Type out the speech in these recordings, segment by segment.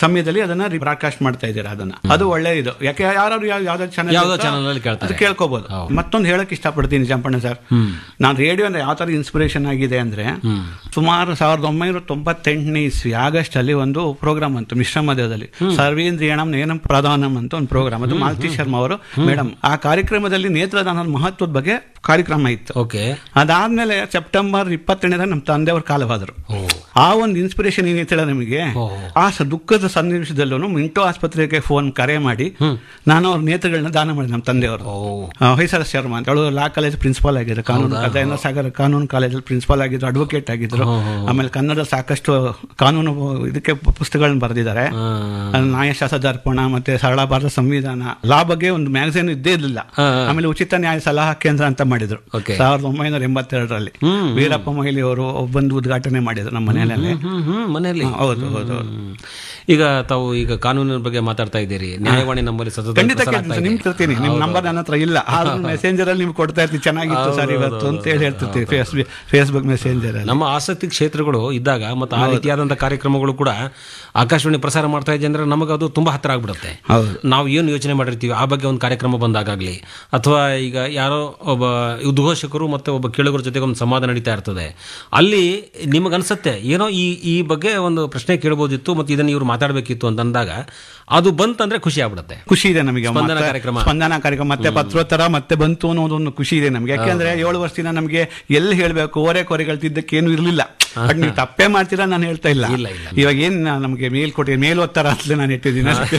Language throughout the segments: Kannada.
ಸಮಯದಲ್ಲಿ ಅದನ್ನ ಬ್ರಾಡ್ಕಾಸ್ಟ್ ಮಾಡ್ತಾ ಇದ್ದೀರಾ ಅದನ್ನ ಅದು ಒಳ್ಳೆ ಇದು ಯಾಕೆ ಯಾರು ಯಾವ್ದೋ ಚಾನಲ್ ಯಾವ್ದೋ channel ಅಲ್ಲಿ ಕೇಳ್ತಾರೆ. ಅದು ಕೇಳ್ಕೋಬಹುದು ಮತ್ತೊಂದು ಹೇಳಕ್ ಇಷ್ಟಪಡ್ತೀನಿ ಜಂಪಣ್ಣ ಸರ್ ನಾನು ರೇಡಿಯೋ ಅಂದ್ರೆ ಯಾವ ತರ ಇನ್ಸ್ಪಿರೇಷನ್ ಆಗಿದೆ ಅಂದ್ರೆ ಸುಮಾರು ಸಾವಿರದ ಒಂಬೈನೂರ ತೊಂಬತ್ತೆಂಟನೇ ಇಸ್ವಿ ಆಗಸ್ಟ್ ಅಲ್ಲಿ ಒಂದು ಪ್ರೋಗ್ರಾಮ್ ಅಂತು ಮಿಶ್ರ ಮಧ್ಯದಲ್ಲಿ ಸರ್ವೇಂದ್ರಿಯಣಂ ನೇನಂ ಪ್ರಧಾನಂ ಅಂತ ಒಂದು ಪ್ರೋಗ್ರಾಮ್ ಅದು ಮಾಲತಿ ಶರ್ಮಾ ಅವರು ಮೇಡಮ್ ಆ ಕಾರ್ಯಕ್ರಮದಲ್ಲಿ ನೇತ್ರದಾನದ ಮಹತ್ವದ ಬಗ್ಗೆ ಕಾರ್ಯಕ್ರಮ ಇತ್ತು ಓಕೆ ಅದಾದ್ಮೇಲೆ ಸೆಪ್ಟೆಂಬರ್ ಇಪ್ಪತ್ತೆರಡನೇ ನಮ್ಮ ತಂದೆಯವರು ಕಾಲವಾದರು ಆ ಒಂದು ಇನ್ಸ್ಪಿರೇಷನ್ ಏನೈತಲ್ಲ ನಮಗೆ ಆ ಸ ದುಃಖದ ಸನ್ನಿವೇಶದಲ್ಲೂ ಮಿಂಟೋ ಆಸ್ಪತ್ರೆಗೆ ಫೋನ್ ಕರೆ ಮಾಡಿ ನಾನು ಅವ್ರ ನೇತ್ರಗಳನ್ನ ದಾನ ಮಾಡಿದೆ ನಮ್ಮ ತಂದೆಯವರು ಆ, ಹೊಯ್ಸಳ ಶರ್ಮಾ ಅಂತ ಅವಳು ಲಾ ಕಾಲೇಜ್ ಪ್ರಿನ್ಸಿಪಾಲ್ ಆಗಿದ್ರು ಕಾನೂನು ದಯಾನಂದ ಸಾಗರ್ ಕಾನೂನು ಕಾಲೇಜಲ್ಲಿ ಪ್ರಿನ್ಸಿಪಾಲ್ ಆಗಿದ್ರು ಅಡ್ವೊಕೇಟ್ ಆಗಿದ್ರು ಆಮೇಲೆ ಕನ್ನಡ ಸಾಕಷ್ಟು ಕಾನೂನು ಇದಕ್ಕೆ ಪುಸ್ತಕಗಳನ್ನ ಬರೆದಿದ್ದಾರೆ ಅದು ನ್ಯಾಯಶಾಸ್ತ್ರ ದರ್ಪಣ ಮತ್ತೆ ಸರಳ ಭಾರತ ಸಂವಿಧಾನ ಲಾ ಬಗ್ಗೆ ಒಂದು ಮ್ಯಾಗಝೈನ್ ಇದ್ದೇ ಇರಲಿಲ್ಲ ಆಮೇಲೆ ಉಚಿತ ನ್ಯಾಯ ಸಲಹಾ ಕೇಂದ್ರ ಅಂತ ಮಾಡಿದ್ರು Okay. ಸಾವಿರದ ಒಂಬೈನೂರ ಎಂಬತ್ತೆರಡರಲ್ಲಿ ವೀರಪ್ಪ ಮೊಯ್ಲಿ ಅವರು ಬಂದು ಉದ್ಘಾಟನೆ ಮಾಡಿದ್ರು ನಮ್ಮ ಮನೆಯಲ್ಲಿ ಹ್ಮ್ ಹ್ಮ್ ಮನೆಯಲ್ಲಿ ಹೌದು ಹೌದು ಹೌದು ಹ್ಮ್. ಈಗ ತಾವು ಈಗ ಕಾನೂನಿನ ಬಗ್ಗೆ ಮಾತಾಡ್ತಾ ಇದ್ದೀರಿ ನ್ಯಾಯವಾಣಿ ನಮ್ಮಲ್ಲಿ ಸತತ ಖಂಡಿತ ಪ್ರಸಾರ ಆಗ್ತಾ ಕೇಳ್ತೀನಿ ಇದೆ. ನಿಮ್ ತರ್ತೀನಿ ನಿಮ್ ನಂಬರ್ ನನ್ನ ಹತ್ರ ಇಲ್ಲ ಆದ್ರೂ ಮೆಸೇಂಜರ್ ಅಲ್ಲಿ ನಿಮ್ಗೆ ಕೊಡ್ತಾ ಇರ್ತೀನಿ ಚೆನ್ನಾಗಿತ್ತು ಸರ್ ಇವತ್ತು ಅಂತ ಹೇಳಿ ಹೇಳ್ತಿರ್ತೀವಿ ಫೇಸ್ಬುಕ್ ಫೇಸ್ಬುಕ್ ಮೆಸೇಂಜರ್ ಅಲ್ಲಿ ನಮ್ಮ ಆಸಕ್ತಿ ಕ್ಷೇತ್ರಗಳು ಇದ್ದಾಗ ಮತ್ತು ಆ ರೀತಿಯಾದಂಥ ಕಾರ್ಯಕ್ರಮಗಳು ಕೂಡ ಆಕಾಶವಾಣಿ ಪ್ರಸಾರ ಮಾಡ್ತಾ ಇದೆ ಅಂದ್ರೆ ನಮಗೆ ಅದು ತುಂಬಾ ಹತ್ತಿರ ಆಗ್ಬಿಡುತ್ತೆ ಹೌದು ನಾವು ಏನು ಯೋಚನೆ ಮಾಡಿರ್ತೀವಿ ಆ ಬಗ್ಗೆ ಒಂದು ಕಾರ್ಯಕ್ರಮ ಬಂದಾಗಲಿ ಅಥವಾ ಈಗ ಯಾರೋ ಒಬ್ಬ ಉದ್ಘೋಷಕರು ಮತ್ತೆ ಒಬ್ಬ ಕೇಳುಗರ ಜೊತೆಗೆ ಒಂದು ಸಂವಾದ ನಡೀತಾ ಇರ್ತದೆ ಅಲ್ಲಿ ನಿಮಗನ್ಸುತ್ತೆ ಏನೋ ಈ ಈ ಬಗ್ಗೆ ಒಂದು ಪ್ರಶ್ನೆ ಕೇಳ್ಬೋದಿತ್ತು ಮತ್ತು ಇದನ್ನು ಇವ್ರು ಮಾತಾಡಬೇಕಿತ್ತು ಅಂತ ಅಂದಾಗ ಅದು ಬಂತಂದ್ರೆ ಖುಷಿ ಆಗ್ಬಿಡುತ್ತೆ ಖುಷಿ ಇದೆ ನಮಗೆ ಸ್ಪಂದನ ಮತ್ತೆ ಕಾರ್ಯಕ್ರಮ. ಸ್ಪಂದನ ಕಾರ್ಯಕ್ರಮ ಮತ್ತೆ ಪತ್ರೋತ್ತರ ಮತ್ತೆ ಬಂತು ಅನ್ನೋದೊಂದು ಖುಷಿ ಇದೆ ನಮ್ಗೆ ಯಾಕೆಂದ್ರೆ ಏಳು ವರ್ಷದಿಂದ ನಮ್ಗೆ ಎಲ್ಲಿ ಹೇಳ್ಬೇಕು ಓರೆ ಕೊರೆಗಳ್ತಿದ್ದಕ್ಕೆ ಏನು ಇರ್ಲಿಲ್ಲ ಬಟ್ ನೀವು ತಪ್ಪೇ ಮಾಡ್ತೀರಾ ನಾನು ಹೇಳ್ತಾ ಇಲ್ಲ ಇಲ್ಲ, ಇಲ್ಲ. ಇವಾಗ ಏನ್ ನಾ- ನಮ್ಗೆ ಮೇಲ್ ಕೊಟ್ಟಿ ಮೇಲ್ ಓದ್ತಾರ ಅಂತಲೇ ನಾನು ಇಟ್ಟಿದ್ದೀನಿ ಅಷ್ಟೇ.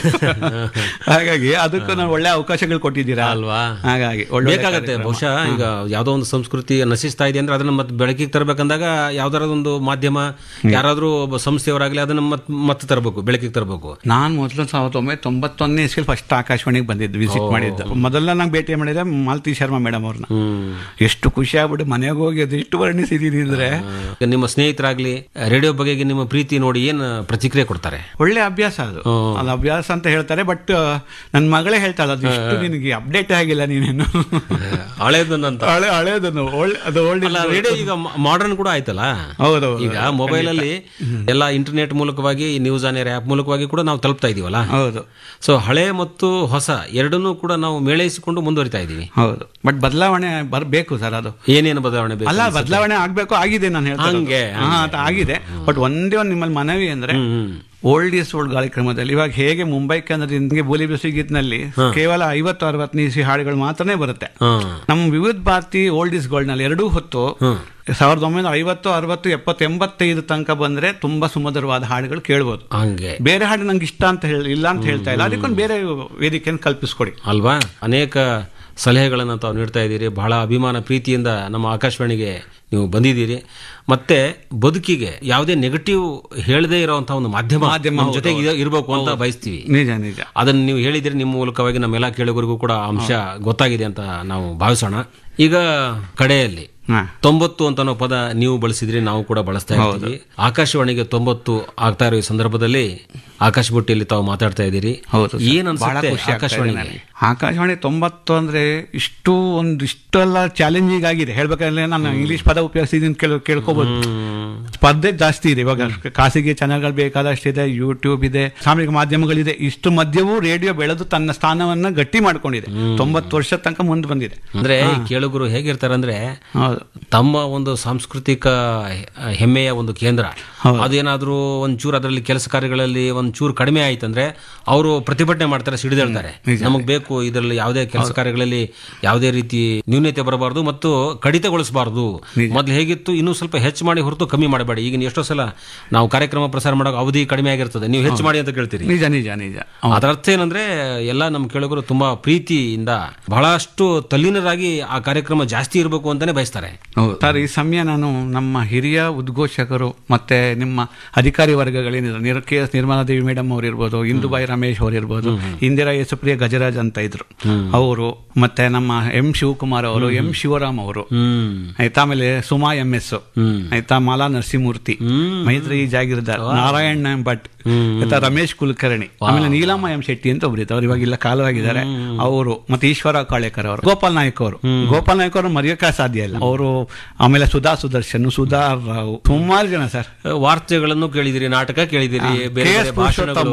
ಹಾಗಾಗಿ ಅದಕ್ಕೂ ನಾವು ಒಳ್ಳೆ ಅವಕಾಶಗಳು ಕೊಟ್ಟಿದ್ದೀರಾ ಅಲ್ವಾ? ಹಾಗಾಗಿ ಒಳ್ಳೆ ಬೇಕಾಗತ್ತೆ ಬಹುಶಃ ಈಗ ಯಾವ್ದೋ ಒಂದು ಸಂಸ್ಕೃತಿ ನಶಿಸ್ತಾ ಇದೆ ಅಂದ್ರೆ ಅದನ್ನ ಮತ್ತೆ ಬೆಳಕಿಗೆ ತರಬೇಕಂದಾಗ ಯಾವ್ದಾರ ಒಂದು ಮಾಧ್ಯಮ ಯಾರಾದ್ರೂ ಒಬ್ಬ ಸಂಸ್ಥೆಯವರಾಗ್ಲಿ ಅದನ್ನ ಮತ್ ಮತ್ತೆ ತರಬೇಕು ಬೆಳಕಿಗೆ ತರಬೇಕು ನಾನು ಮೊದಲು ಸಾವಿರದ ಒಂಬೈನೂರ ತೊಂಬತ್ತೊಂದನೇ ಇಸ್ವಿಲ್ ಫಸ್ಟ್ ಆಕಾಶವಾಣಿಗೆ ಬಂದಿದ್ದು ವಿಸಿಟ್ ಮಾಡಿದ್ದು ಮೊದಲ ನಂಗೆ ಭೇಟಿ ಮಾಡಿದೆ ಮಾಲತಿ ಶರ್ಮಾ ಮೇಡಮ್ ಅವ್ರನ್ನ ಹ್ಮ್ ಎಷ್ಟು ಖುಷಿ ಆಗ್ಬಿಟ್ಟು ಮನೆಗೆ ಹೋಗಿ ಅದೆಷ್ಟು ವರ್ಣಿಸಿದೀನಿ ಅಂದ್ರೆ ಈಗ ನಿಮ್ಮ ಸ್ನೇಹಿತರಾಗ್ಲಿ ರೇಡಿಯೋ ಬಗೆಗೆ ನಿಮ್ಮ ಪ್ರೀತಿ ನೋಡಿ ಏನ್ ಪ್ರತಿಕ್ರಿಯೆ ಕೊಡ್ತಾರೆ ಒಳ್ಳೆ ಅಭ್ಯಾಸ ಅದು ಅದು ಅಭ್ಯಾಸ ಅಂತ ಹೇಳ್ತಾರೆ ಬಟ್ ನನ್ನ ಮಗಳೇ ಹೇಳ್ತಾಳೆ ಅದು ಇಷ್ಟು ನಿನಗೆ ಅಪ್ಡೇಟ್ ಆಗಿಲ್ಲ ನೀನೇನು ಹಳೇದನ್ನಂತ ಹಳೆ ಹಳೇದನ್ನು ಒಳ್ಳೆ ಅದು ಒಳ್ಳೆ ಅಲ್ಲ ರೇಡಿಯೋ ಈಗ ಮಾಡರ್ನ್ ಕೂಡ ಆಯ್ತಲ್ಲ ಹೌದು ಈಗ ಮೊಬೈಲ್ ಅಲ್ಲಿ ಎಲ್ಲ ಇಂಟರ್ನೆಟ್ ಮೂಲಕವಾಗಿ ನ್ಯೂಸ್ ಆನ್ ಏರ್ ಆಪ್ ಮೂಲಕವಾಗಿ ಕೂಡ ನಾವು ತಲುಪ್ತಾ ಇದೀವಲ್ಲ ಹೌದು ಸೊ ಹಳೆ ಮತ್ತು ಹೊಸ ಎರಡನ್ನೂ ಕೂಡ ನಾವು ಮೇಳೈಸಿಕೊಂಡು ಮುಂದುವರಿತಾ ಇದೀವಿ ಹೌದು ಬಟ್ ಬದಲಾವಣೆ ಬರಬೇಕು ಸರ್ ಅದು ಏನೇನು ಬದಲಾವಣೆ ಬೇಕು ಅಲ್ಲ ಬದಲಾವಣೆ ಆಗ್ಬೇಕು ಆಗಿದೆ ನಾನು ಹೇಳ್ತಾ ಇರೋದು. ಹಂಗೆ, ಹಾ, ಅದು ಆಗಿದೆ ಬಟ್ ಒಂದೇ ಒಂದು ನಿಮ್ಮಲ್ಲಿ ಮನವಿ ಅಂದ್ರೆ ಹ್ಮ್ ಓಲ್ಡ್ ಈಸ್ ಓಲ್ಡ್ ಕಾರ್ಯಕ್ರಮದಲ್ಲಿ ಇವಾಗ ಹೇಗೆ ಮುಂಬೈ ಕೇಂದ್ರದಿಂದ ಬೋಲಿ ಗೀತ್ನಲ್ಲಿ ಕೇವಲ ಐವತ್ತು ಅರವತ್ತು ಇಸಿ ಹಾಡುಗಳು ಮಾತ್ರನೇ ಬರುತ್ತೆ ಹಾ ನಮ್ಮ ವಿವಿಧ ಭಾರತಿ ಓಲ್ಡ್ ಈಸ್ ಗೋಲ್ಡ್ ನಲ್ಲಿ ಎರಡೂ ಹೊತ್ತು ಸಾವಿರದ ಒಂಬೈನೂರ ಐವತ್ತು ಅರವತ್ತು ಎಪ್ಪತ್ತು ಎಂಬತ್ತೈದು ತನಕ ಬಂದ್ರೆ ತುಂಬಾ ಸುಮಧುರವಾದ ಹಾಡುಗಳು ಕೇಳ್ಬೋದು ಹಂಗೆ ಬೇರೆ ಹಾಡು ನಂಗೆ ಇಷ್ಟ ಅಂತ ಹೇಳಿ ಇಲ್ಲ ಅಂತ ಹೇಳ್ತಾ ಇಲ್ಲ ಅದಕ್ಕೊಂದು ಬೇರೆ ವೇದಿಕೆಯನ್ನು ಕಲ್ಪಿಸ್ಕೊಡಿ ಅಲ್ವಾ ಅನೇಕ ಸಲಹೆಗಳನ್ನು ತಾವು ನೀಡ್ತಾ ಇದ್ದೀರಿ ಬಹಳ ಅಭಿಮಾನ ಪ್ರೀತಿಯಿಂದ ನಮ್ಮ ಆಕಾಶವಾಣಿಗೆ ನೀವು ಬಂದಿದ್ದೀರಿ ಮತ್ತೆ ಬದುಕಿಗೆ ಯಾವುದೇ ನೆಗೆಟಿವ್ ಹೇಳದೇ ಇರುವಂತಹ ಒಂದು ಮಾಧ್ಯಮ ಮಾಧ್ಯಮ, ನಮ್ಮ ಜೊತೆಗೆ ಇರ- ಇರಬೇಕು ಅಂತ ಬಯಸ್ತೀವಿ ನಿಜ ನಿಜ ಅದನ್ನು ನೀವು ಹೇಳಿದಿರಿ ನಿಮ್ಮ ಮೂಲಕವಾಗಿ ನಮ್ಮೆಲ್ಲ ಕೇಳುಗರಿಗೂ ಕೂಡ ಅಂಶ ಗೊತ್ತಾಗಿದೆ ಅಂತ ನಾವು ಭಾವಿಸೋಣ ಈಗ ಕಡೆಯಲ್ಲಿ ಹಾ ತೊಂಬತ್ತು ಅಂತ ಅನ್ನೋ ಪದ ನೀವು ಬಳಸಿದ್ರಿ ನಾವು ಕೂಡ ಬಳಸ್ತಾ ಇರ್ತೀವಿ ಆಕಾಶವಾಣಿಗೆ ತೊಂಬತ್ತು ಆಗ್ತಾ ಇರೋ ಈ ಸಂದರ್ಭದಲ್ಲಿ ಆಕಾಶ ಬುಟ್ಟಿಯಲ್ಲಿ ತಾವು ಮಾತಾಡ್ತಾ ಇದ್ದೀರಿ ಹೌದು ಏನ್ ಬಹಳ ಅನ್ಸುತ್ತೆ ಖುಷಿ ಆಗ್ತಾ ಇದೆ ಆಕಾಶವಾಣಿಗೆ ನನಗೆ. ಆಕಾಶವಾಣಿ ತೊಂಬತ್ತು ಅಂದ್ರೆ ಇಷ್ಟು ಒಂದು ಇಷ್ಟೆಲ್ಲ ಚಾಲೆಂಜಿಂಗ್ ಆಗಿದೆ ಹೇಳ್ಬೇಕಂದ್ರೆ ನಾನು ಇಂಗ್ಲಿಷ್ ಪದ ಉಪಯೋಗಿಸಿದ್ದೀನಿ ಕೇಳ್ ಕೇಳ್ಕೋಬಹುದು ಸ್ಪರ್ಧೆ ಜಾಸ್ತಿ ಇದೆ ಇವಾಗ ಖಾಸಗಿ ಚಾನೆಲ್ಗಳು ಬೇಕಾದಷ್ಟಿದೆ ಯೂಟ್ಯೂಬ್ ಇದೆ ಸಾಮಾಜಿಕ ಮಾಧ್ಯಮಗಳಿದೆ ಇಷ್ಟು ಮಧ್ಯವೂ ರೇಡಿಯೋ ಬೆಳೆದು ತನ್ನ ಸ್ಥಾನವನ್ನ ಗಟ್ಟಿ ಮಾಡ್ಕೊಂಡಿದೆ ತೊಂಬತ್ತು ವರ್ಷ ತನಕ ಮುಂದೆ ಬಂದಿದೆ ಅಂದ್ರೆ ಈ ಕೇಳುಗರು ಹೇಗಿರ್ತಾರೆ ಅಂದ್ರೆ ಹೌದು ತಮ್ಮ ಒಂದು ಸಾಂಸ್ಕೃತಿಕ ಹೆ- ಹೆಮ್ಮೆಯ ಒಂದು ಕೇಂದ್ರ ಅದೇನಾದ್ರೂ ಒಂಚೂರು ಅದರಲ್ಲಿ ಕೆಲಸ ಕಾರ್ಯಗಳಲ್ಲಿ ಒಂಚೂರು ಕಡಿಮೆ ಆಯ್ತಂದ್ರೆ ಅವರು ಪ್ರತಿಭಟನೆ ಮಾಡ್ತಾರೆ ಸಿಡಿದೇಳ್ತಾರೆ ನಮಗ್ ಬೇಕು ಇದರಲ್ಲಿ ಯಾವುದೇ ಕೆಲಸ ಕಾರ್ಯಗಳಲ್ಲಿ ಯಾವುದೇ ರೀತಿ ನ್ಯೂನ್ಯತೆ ಬರಬಾರದು ಮತ್ತು ಕಡಿತಗೊಳಿಸಬಾರದು ಮೊದ್ಲು ಹೇಗಿತ್ತು ಇನ್ನೂ ಸ್ವಲ್ಪ ಹೆಚ್ಚು ಮಾಡಿ ಹೊರತು ಕಮ್ಮಿ ಮಾಡಬೇಡಿ ಈಗ ಎಷ್ಟೋ ಸಲ ನಾವು ಕಾರ್ಯಕ್ರಮ ಪ್ರಸಾರ ಮಾಡೋ ಅವಧಿ ಕಡಿಮೆ ಆಗಿರ್ತದೆ ನೀವು ಹೆಚ್ಚು ಮಾಡಿ ಅಂತ ಕೇಳ್ತೀರಿ ನಿಜ ನಿಜ ನಿಜ ಅದರ ಅರ್ಥ ಏನಂದ್ರೆ ಎಲ್ಲ ನಮ್ಮ ಕೇಳುಗರು ತುಂಬಾ ಪ್ರೀತಿಯಿಂದ ಬಹಳಷ್ಟು ತಲ್ಲೀನರಾಗಿ ಆ ಕಾರ್ಯಕ್ರಮ ಜಾಸ್ತಿ ಇರಬೇಕು ಅಂತಾನೆ ಬಯಸ್ತಾರೆ ಹೌದು ಸರ್ ಈ ಸಮಯ ನಾನು ನಮ್ಮ ಹಿರಿಯ ಉದ್ಘೋಷಕರು ಮತ್ತೆ ನಿಮ್ಮ ಅಧಿಕಾರಿ ವರ್ಗಗಳೇನಿದ್ರು ನಿರ್ K S Nirmala Devi madam ಅವ್ರು ಇರ್ಬೋದು ಇಂದುಬಾಯಿ ರಮೇಶ್ ಅವ್ರು ಇರ್ಬೋದು ಇಂದಿರಾ ಯೇಸುಪ್ರಿಯ ಗಜರಾಜ್ ಅಂತ ಇದ್ರು ಅವರು ಮತ್ತೆ ನಮ್ಮ ಎಂ ಶಿವಕುಮಾರ್ ಅವರು ಎಂ ಶಿವರಾಮ್ ಅವರು ಹ್ಮ್ ಆಯ್ತಾ ಆಮೇಲೆ ಸುಮಾ ಎಂ ಎಸ್ ಆಯ್ತಾ ಮಾಲಾ ನರಸಿಂಹಮೂರ್ತಿ ಮೈತ್ರಿ ಜಾಗೀರ್ದಾರ್ ನಾರಾಯಣ ಭಟ್ ಆಯ್ತಾ ರಮೇಶ್ ಕುಲಕರ್ಣಿ ಆಮೇಲೆ ನೀಲಮ್ಮ ಎಂ ಶೆಟ್ಟಿ ಅಂತ ಒಬ್ರು ಅವ್ರು ಇವಾಗ ಇಲ್ಲ ಕಾಲವಾಗಿದ್ದಾರೆ ಅವರು ಮತ್ತೆ ಈಶ್ವರ ಕಾಳೇಕರ್ ಅವರು ಗೋಪಾಲ್ ನಾಯಕ್ ಅವರು ಗೋಪಾಲ್ ನಾಯಕ್ ಅವರು ಮರೆಯೋಕೆ ಸಾಧ್ಯ ಇಲ್ಲ ಅವರು ಆಮೇಲೆ ಸುಧಾ ಸುದರ್ಶನ್ ಸುಧಾ ರಾವ್ ಸುಮಾರು ಜನ ಸರ್ ವಾರ್ತೆಗಳನ್ನು ಕೇಳಿದಿರಿ ನಾಟಕ ಕೇಳಿದಿರಿ ಬೇರೆ ಕೆ ಬೇರೆ ಎಸ್ ಭಾಷಣಗಳು